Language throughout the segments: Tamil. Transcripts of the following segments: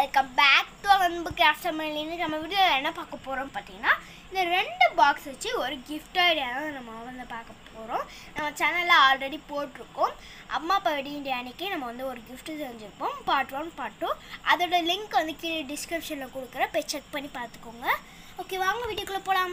welcome back to Anbu craft நம்ம வீடியோவில் என்ன பார்க்க போகிறோம் பார்த்தீங்கன்னா இந்த ரெண்டு பாக்ஸ் வச்சு ஒரு கிஃப்ட் ஐடியா தான் நம்ம வந்து பார்க்க போகிறோம் நம்ம சேனலில் ஆல்ரெடி போட்டிருக்கோம் அம்மா அப்பா வெட்டிங் டே அன்னைக்கு நம்ம வந்து ஒரு gift செஞ்சுருப்போம் பார்ட் ஒன் பார்ட் டூ அதோட லிங்க் வந்து கீழே டிஸ்கிரிப்ஷனில் கொடுக்குறேன் போய் செக் பண்ணி பார்த்துக்கோங்க ஓகே வாங்க வீடியோக்குள்ளே போகலாம்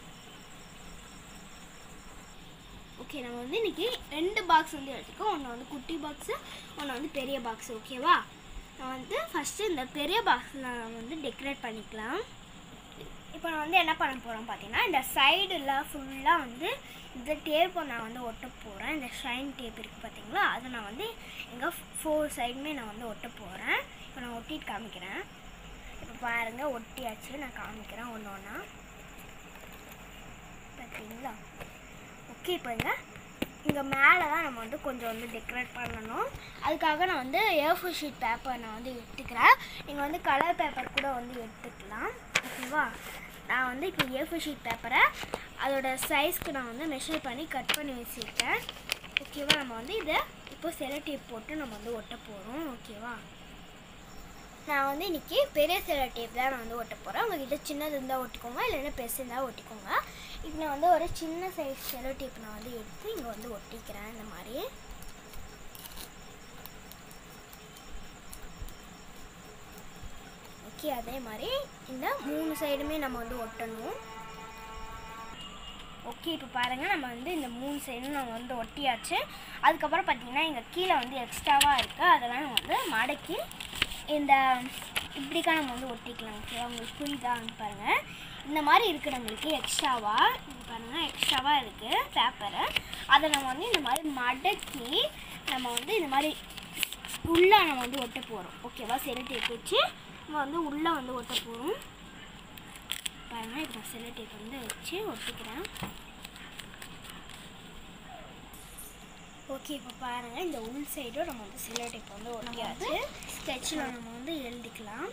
ஓகே நம்ம வந்து இன்னைக்கு ரெண்டு பாக்ஸ் வந்து எடுத்துக்கோம் ஒன்று வந்து குட்டி பாக்ஸு ஒன்று வந்து பெரிய பாக்ஸ் ஓகேவா நான் வந்து ஃபஸ்ட்டு இந்த பெரிய பாக்ஸில் நான் வந்து டெக்கரேட் பண்ணிக்கலாம் இப்போ நான் வந்து என்ன பண்ண போகிறோம் பார்த்தீங்கன்னா இந்த சைடில் ஃபுல்லாக வந்து இந்த டேப்பை நான் வந்து ஒட்ட போகிறேன் இந்த ஷைன் டேப் இருக்குது பார்த்தீங்களா அதை நான் வந்து எங்கள் ஃபோர் சைடுமே நான் வந்து ஒட்ட போகிறேன் இப்போ நான் ஒட்டிட்டு காமிக்கிறேன் இப்போ பாருங்கள் ஒட்டியாச்சு நான் காமிக்கிறேன் ஒன்று ஒன்றா பார்த்தீங்களா ஓகே இப்போங்க இங்கே மேலே தான் நம்ம வந்து கொஞ்சம் வந்து டெக்கரேட் பண்ணணும் அதுக்காக நான் வந்து ஏஃபோர் ஷீட் பேப்பர் நான் வந்து எடுத்துக்கிறேன் நீங்கள் வந்து கலர் பேப்பர் கூட வந்து எடுத்துக்கலாம் ஓகேவா நான் வந்து இப்போ ஏஃபோர் ஷீட் பேப்பரை அதோட சைஸ்க்கு நான் வந்து மெஷர் பண்ணி கட் பண்ணி வச்சுருக்கேன் ஓகேவா நம்ம வந்து இதை இப்போ செலோ டேப் போட்டு நம்ம வந்து ஒட்ட போகிறோம் ஓகேவா நான் வந்து இன்னைக்கு பெரிய செலோ டேப் தான் நான் வந்து ஒட்ட போகிறேன் உங்ககிட்ட சின்னது இருந்தால் ஒட்டிக்கோங்க இல்லைன்னா பெருசு இருந்தால் ஒட்டிக்கோங்க இப்போ நான் வந்து ஒரு சின்ன சைஸ் செலோ டேப் நான் வந்து எடுத்து இங்கே வந்து ஒட்டிக்கிறேன் இந்த மாதிரி ஓகே அதே மாதிரி இந்த மூணு சைடுமே நம்ம வந்து ஒட்டணும் ஓகே இப்போ பாருங்கள் நம்ம வந்து இந்த மூணு சைடும் நம்ம வந்து ஒட்டியாச்சு அதுக்கப்புறம் பார்த்தீங்கன்னா இங்கே கீழே வந்து எக்ஸ்ட்ராவாக இருக்குது அதெல்லாம் நம்ம வந்து மடக்கி இந்த இப்படிக்கா நம்ம வந்து ஒட்டிக்கலாம் ஓகே உங்களுக்கு புரியுதான்னு பாருங்கள் இந்த மாதிரி இருக்குது நம்மளுக்கு எக்ஸ்ட்ராவாக இங்க பாருங்கள் எக்ஸ்ட்ராவாக இருக்குது பேப்பரு அதை நம்ம வந்து இந்த மாதிரி மடக்கி நம்ம வந்து இந்த மாதிரி உள்ளே நம்ம வந்து ஒட்ட போகிறோம் ஓகேவா செல்லு டேப் வச்சு நம்ம வந்து உள்ளே வந்து ஒட்ட போகிறோம் பாருங்கள் இப்போ நான் செல்லு டேப் வந்து வச்சு ஒட்டிக்கிறேன் ஓகே இப்போ பாருங்கள் இந்த உள் சைடும் நம்ம வந்து செல்லோ டேப் வந்து ஒட்டியாச்சு ஸ்கெட்சில் நம்ம வந்து எழுதிக்கலாம்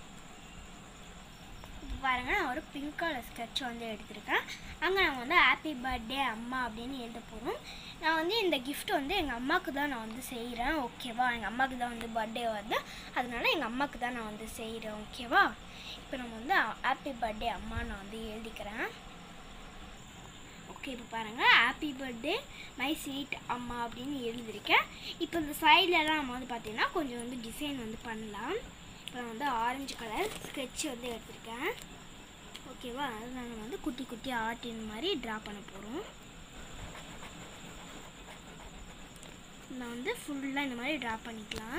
இப்போ பாருங்கள் நான் ஒரு பிங்க் கலர் ஸ்கெட்ச் வந்து எடுத்திருக்கேன் அங்கே நான் வந்து ஹாப்பி பர்த்டே அம்மா அப்படின்னு எழுத போகிறோம் நான் வந்து இந்த gift வந்து எங்கள் அம்மாவுக்கு தான் நான் வந்து செய்கிறேன் ஓகேவா எங்கள் அம்மாவுக்கு தான் வந்து பர்த்டே வருது அதனால எங்கள் அம்மாவுக்கு தான் நான் வந்து செய்கிறேன் ஓகேவா இப்போ நம்ம வந்து ஹாப்பி பர்த்டே அம்மா நான் வந்து எழுதிக்கிறேன் ஓகே இப்போ பாருங்கள் ஹாப்பி பர்த்டே மை ஸ்வீட் அம்மா அப்படின்னு எழுதியிருக்கேன் இப்போ இந்த சைட்லலாம் நம்ம வந்து பார்த்தீங்கன்னா கொஞ்சம் வந்து டிசைன் வந்து பண்ணலாம் இப்போ நான் வந்து ஆரஞ்சு கலர் ஸ்கெட்ச் வந்து எடுத்திருக்கேன் ஓகேவா அது நம்ம வந்து குட்டி குட்டி ஆர்டின் மாதிரி ட்ரா பண்ண போகிறோம் நான் வந்து ஃபுல்லாக இந்த மாதிரி ட்ரா பண்ணிக்கலாம்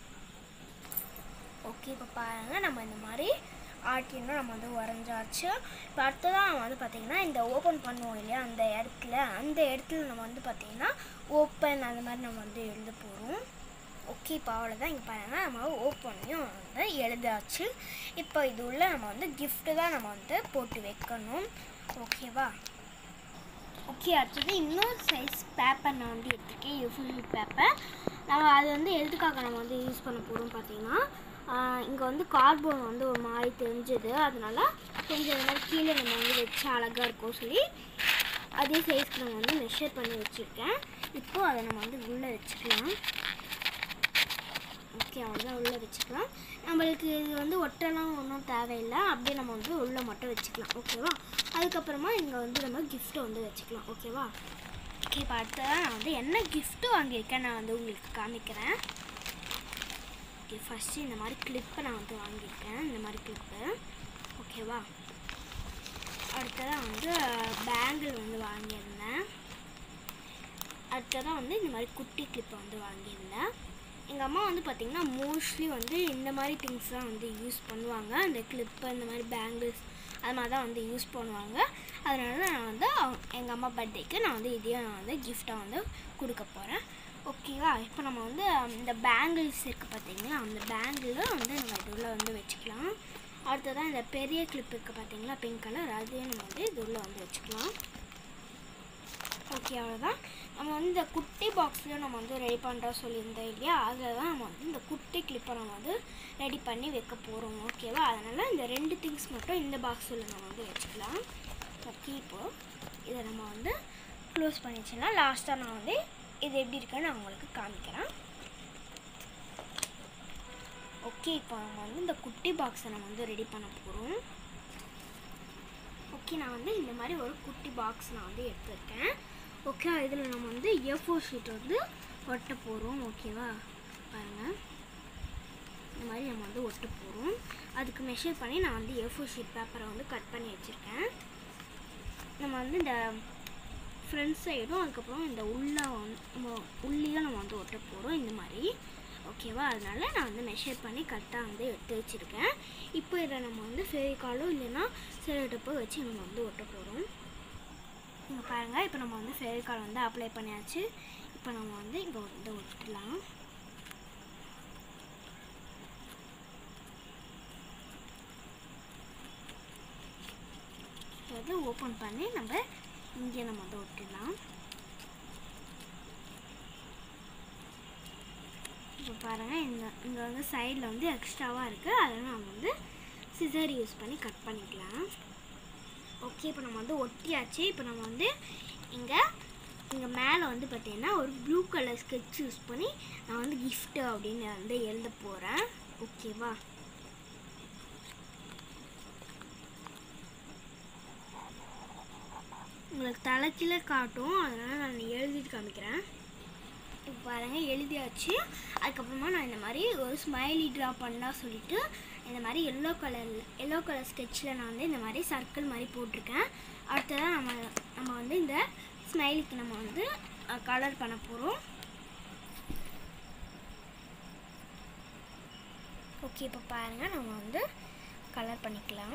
ஓகே இப்போ பாருங்கள் நம்ம இந்த மாதிரி ஆர்டினும் நம்ம வந்து வரைஞ்சாச்சு இப்போ அடுத்ததான் நம்ம வந்து பார்த்திங்கன்னா இந்த ஓப்பன் பண்ணுவோம் இல்லையா அந்த இடத்துல அந்த இடத்துல நம்ம வந்து பார்த்திங்கன்னா ஓப்பன் அந்த மாதிரி நம்ம வந்து எழுத போகிறோம் ஓகே இப்போ அவ்வளோதான் இங்கே பாருங்கள் நம்ம ஓப்பனையும் வந்து எழுதாச்சு இப்போ இது உள்ள நம்ம வந்து கிஃப்ட்டு தான் நம்ம வந்து போட்டு வைக்கணும் ஓகேவா ஓகே அடுத்தது இன்னொரு சைஸ் பேப்பர் நான் வந்து எடுத்துருக்கேன் யூஃபுல் பேப்பர் நம்ம அது வந்து எதுக்காக நம்ம வந்து யூஸ் பண்ண போகிறோம் பார்த்தீங்கன்னா இங்கே வந்து கார்போன் வந்து ஒரு மாதிரி தெரிஞ்சது அதனால கொஞ்சம் இந்த மாதிரி கீழே நம்ம வந்து வச்சு அழகாக இருக்கும் சொல்லி அதே சைஸ்க்கு நம்ம வந்து மெஷர் பண்ணி வச்சுருக்கேன் இப்போது அதை நம்ம வந்து உள்ளே வச்சுக்கலாம் ஓகே அவ்வளோதான் உள்ளே வச்சுக்கலாம் நம்மளுக்கு இது வந்து ஒட்டெல்லாம் ஒன்றும் தேவையில்லை அப்படியே நம்ம வந்து உள்ளே மட்டும் வச்சுக்கலாம் ஓகேவா அதுக்கப்புறமா இங்கே வந்து நம்ம கிஃப்ட்டை வந்து வச்சுக்கலாம் ஓகேவா ஓகே இப்போ அடுத்ததான் நான் வந்து என்ன கிஃப்ட்டு வாங்கியிருக்கேன் நான் வந்து உங்களுக்கு காமிக்கிறேன் ஓகே ஃபஸ்ட்டு இந்த மாதிரி கிளிப்பை நான் வந்து வாங்கியிருக்கேன் இந்த மாதிரி கிளிப்பு ஓகேவா அடுத்ததான் வந்து பேங்கிள் வந்து வாங்கியிருந்தேன் அடுத்ததான் வந்து இந்த மாதிரி குட்டி கிளிப்பை வந்து வாங்கியிருந்தேன் எங்கள் அம்மா வந்து பார்த்திங்கன்னா மோஸ்ட்லி வந்து இந்த மாதிரி திங்ஸ் தான் வந்து யூஸ் பண்ணுவாங்க இந்த கிளிப்பு இந்த மாதிரி பேங்கிள்ஸ் அது மாதிரி தான் வந்து யூஸ் பண்ணுவாங்க அதனால நான் வந்து எங்கள் அம்மா பர்த்டேக்கு நான் வந்து இதையும் நான் வந்து கிஃப்டாக வந்து கொடுக்க போகிறேன் ஓகேவா இப்போ நம்ம வந்து இந்த பேங்கிள்ஸ் இருக்குது பார்த்தீங்களா அந்த பேங்கிள் வந்து நம்ம இது உள்ள வந்து வச்சுக்கலாம் அடுத்ததான் இந்த பெரிய கிளிப் இருக்குது பார்த்தீங்களா பிங்க் கலர் அதையும் நம்ம வந்து இது உள்ள வந்து வச்சுக்கலாம் ஓகே அவ்வளோதான் நம்ம வந்து இந்த குட்டி பாக்ஸ்லையும் நம்ம வந்து ரெடி பண்ணுறா சொல்லியிருந்தோம் இல்லையா அதில் தான் நம்ம வந்து இந்த குட்டி கிளிப்பை நம்ம வந்து ரெடி பண்ணி வைக்க போகிறோம் ஓகேவா அதனால் இந்த ரெண்டு திங்ஸ் மட்டும் இந்த பாக்ஸில் நம்ம வந்து வச்சுக்கலாம் ஓகே இப்போது இதை நம்ம வந்து க்ளோஸ் பண்ணி வச்சிடலாம் லாஸ்ட்டாக நான் வந்து இது எப்படி இருக்குன்னு நான் உங்களுக்கு காமிக்கிறேன் ஓகே இப்போ நம்ம வந்து இந்த குட்டி பாக்ஸை நம்ம வந்து ரெடி பண்ண போகிறோம் ஓகே நான் வந்து இந்த மாதிரி ஒரு குட்டி பாக்ஸ் நான் வந்து எடுத்திருக்கேன் ஓகே இதில் நம்ம வந்து ஏ ஃபோர் ஷீட் வந்து ஒட்ட போகிறோம் ஓகேவா பாருங்கள் இந்த மாதிரி நம்ம வந்து ஒட்ட போகிறோம் அதுக்கு மெஷர் பண்ணி நான் வந்து ஏ ஃபோர் ஷீட் பேப்பரை வந்து கட் பண்ணி வச்சுருக்கேன் நம்ம வந்து இந்த ஃப்ரண்ட் சைடும் அதுக்கப்புறம் இந்த உள்ளே வந்து நம்ம உள்ளேயும் நம்ம வந்து ஒட்ட போகிறோம் இந்த மாதிரி ஓகேவா அதனால நான் வந்து மெஷர் பண்ணி கரெக்டாக வந்து எடுத்து வச்சுருக்கேன் இப்போ இதை நம்ம வந்து ஃபெவிகாலோ இல்லைன்னா செலோடப்போ வச்சு நம்ம வந்து ஒட்ட போகிறோம் இங்கே பாருங்கள் இப்போ நம்ம வந்து ஃபெவிகால் வந்து அப்ளை பண்ணியாச்சு இப்போ நம்ம வந்து இங்கே வந்து ஒட்டிடலாம் வந்து ஓப்பன் பண்ணி நம்ம இங்கே நம்ம வந்து ஒட்டிடலாம் இப்போ பாருங்கள் இந்த இங்கே வந்து சைடில் வந்து எக்ஸ்ட்ராவாக இருக்குது அதனால் நம்ம வந்து சிசர் யூஸ் பண்ணி கட் பண்ணிக்கலாம் ஓகே இப்போ நம்ம வந்து ஒட்டியாச்சு இப்போ நம்ம வந்து இங்கே இங்கே மேலே வந்து பார்த்தீங்கன்னா ஒரு ப்ளூ கலர் ஸ்கெட்ச் யூஸ் பண்ணி நான் வந்து gift அப்படின்னு வந்து எழுத போகிறேன் ஓகேவா உங்களுக்கு தலைச்சில காட்டும் அதனால் நான் எழுதிட்டு காமிக்கிறேன் இப்போ பாருங்கள் எழுதியாச்சு அதுக்கப்புறமா நான் இந்த மாதிரி ஒரு ஸ்மைலி ட்ரா பண்ணா சொல்லிட்டு இந்த மாதிரி எல்லோ கலர் எல்லோ கலர் ஸ்கெட்சில் நான் வந்து இந்த மாதிரி சர்க்கிள் மாதிரி போட்டிருக்கேன் அடுத்ததான் நம்ம நம்ம வந்து இந்த ஸ்மைலிக்கு நம்ம வந்து கலர் பண்ண போகிறோம் ஓகே இப்போ பாருங்கள் நம்ம வந்து கலர் பண்ணிக்கலாம்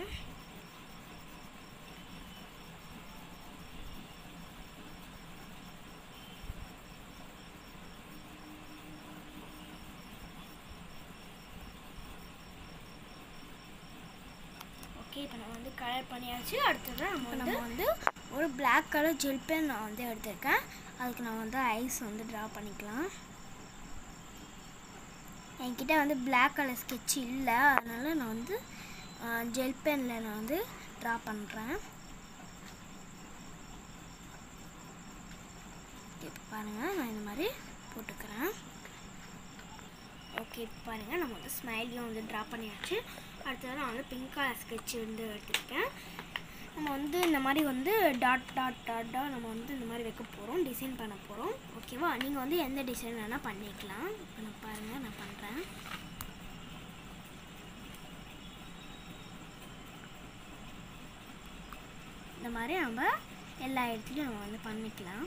ஓகே இப்போ நம்ம வந்து கலர் பண்ணியாச்சு அடுத்தது நம்ம வந்து நம்ம வந்து ஒரு பிளாக் கலர் ஜெல் பென் நான் வந்து எடுத்திருக்கேன் அதுக்கு நான் வந்து ஐஸ் வந்து ட்ரா பண்ணிக்கலாம் என்கிட்ட வந்து பிளாக் கலர் ஸ்கெட்ச் இல்லை அதனால் நான் வந்து ஜெல் பெனில் நான் வந்து ட்ரா பண்ணுறேன் இப்போ பாருங்கள் நான் இந்த மாதிரி போட்டுக்கிறேன் ஓகே இப்போ பாருங்கள் நம்ம வந்து ஸ்மைலியும் வந்து ட்ரா பண்ணியாச்சு அடுத்தது நான் வந்து பிங்க் கலர் ஸ்கெட்ச் வந்து எடுத்துருக்கேன் நம்ம வந்து இந்த மாதிரி வந்து டாட் டாட் டாட்டாக நம்ம வந்து இந்த மாதிரி வைக்க போகிறோம் டிசைன் பண்ண போகிறோம் ஓகேவா நீங்கள் வந்து எந்த டிசைன் வேணால் பண்ணிக்கலாம் இப்போ நான் பாருங்கள் நான் பண்ணுறேன் இந்த மாதிரி நம்ம எல்லா இடத்துலையும் நம்ம வந்து பண்ணிக்கலாம்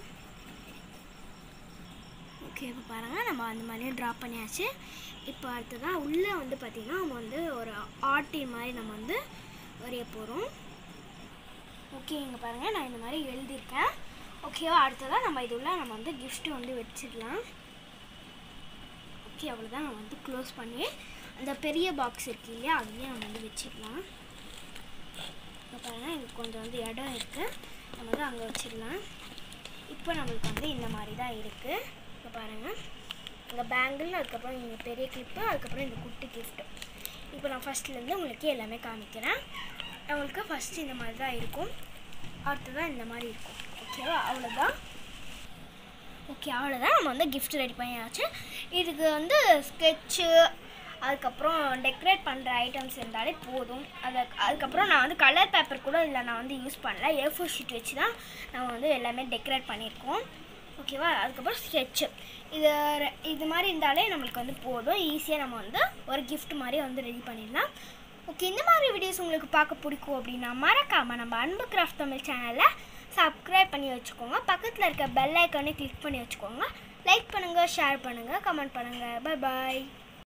ஓகே இப்போ பாருங்கள் நம்ம அந்த மாதிரியே ட்ரா பண்ணியாச்சு இப்போ அடுத்ததாக உள்ளே வந்து பார்த்திங்கன்னா நம்ம வந்து ஒரு ஆர்டின் மாதிரி நம்ம வந்து வரைய போகிறோம் ஓகே இங்கே பாருங்கள் நான் இந்த மாதிரி எழுதியிருக்கேன் ஓகேவா அடுத்ததாக நம்ம இது உள்ள நம்ம வந்து கிஃப்ட்டு வந்து வச்சிடலாம் ஓகே அவ்வளோதான் நம்ம வந்து க்ளோஸ் பண்ணி அந்த பெரிய பாக்ஸ் இருக்கு இல்லையா அதுலேயே நம்ம வந்து வச்சிடலாம் இப்போ பாருங்கள் எனக்கு கொஞ்சம் வந்து இடம் இருக்குது நம்ம வந்து அங்கே வச்சிடலாம் இப்போ நம்மளுக்கு வந்து இந்த மாதிரி தான் இருக்குது இப்போ பாருங்கள் இந்த பேங்கிள் அதுக்கப்புறம் இந்த பெரிய கிளிப்பு அதுக்கப்புறம் இந்த குட்டி கிஃப்ட்டு இப்போ நான் ஃபஸ்ட்லேருந்து உங்களுக்கு எல்லாமே காமிக்கிறேன் உங்களுக்கு ஃபஸ்ட்டு இந்த மாதிரி தான் இருக்கும் அடுத்ததான் இந்த மாதிரி இருக்கும் ஓகேவா அவ்வளோதான் ஓகே அவ்வளோதான் நம்ம வந்து gift ரெடி பண்ணியாச்சு இதுக்கு வந்து ஸ்கெட்சு அதுக்கப்புறம் டெக்கரேட் பண்ணுற ஐட்டம்ஸ் இருந்தாலே போதும் அதை அதுக்கப்புறம் நான் வந்து கலர் பேப்பர் கூட இல்லை நான் வந்து யூஸ் பண்ணல ஏ ஃபோர் ஷீட் வச்சு தான் நம்ம வந்து எல்லாமே டெக்கரேட் பண்ணியிருக்கோம் ஓகேவா அதுக்கப்புறம் ஸ்கெட்சு இது ரெ- இது மாதிரி இருந்தாலே நம்மளுக்கு வந்து போதும் ஈஸியாக நம்ம வந்து ஒரு gift மாதிரி வந்து ரெடி பண்ணிடலாம் ஓகே இந்த மாதிரி வீடியோஸ் உங்களுக்கு பார்க்க பிடிக்கும் அப்படின்னா மறக்காமல் நம்ம அன்பு கிராஃப்ட் தமிழ் சேனலை சப்ஸ்கிரைப் பண்ணி வச்சுக்கோங்க பக்கத்தில் இருக்க பெல் ஐக்கானே கிளிக் பண்ணி வச்சுக்கோங்க லைக் பண்ணுங்கள் ஷேர் பண்ணுங்கள் கமெண்ட் பண்ணுங்கள் பை பாய்